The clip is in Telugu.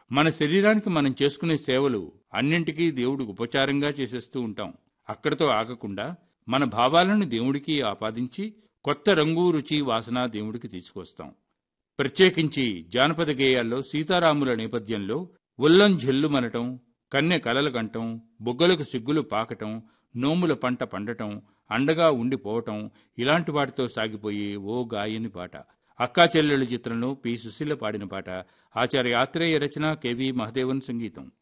మన శరీరానికి మనం చేసుకునే సేవలు అన్నింటికీ దేవుడికి ఉపచారంగా చేసేస్తూ ఉంటాం అక్కడితో ఆగకుండా మన భావాలను దేవుడికి ఆపాదించి కొత్త రంగు రుచి వాసన దేవుడికి తీసుకొస్తాం ప్రత్యేకించి జానపద గేయాల్లో సీతారాముల నేపథ్యంలో ఉల్లం జల్లుమనటం కన్నె కలలు కంటం బుగ్గలకు సిగ్గులు పాకటం నోముల పంట పండటం అండగా ఉండిపోవటం ఇలాంటి వాటితో సాగిపోయే ఓ గాయని పాట అక్కా చెల్లెళ్ళు చిత్రంలో పి సుశీల పాడిన పాట ఆచార్య ఆత్రేయ రచన కెవి మహదేవన్ సంగీతం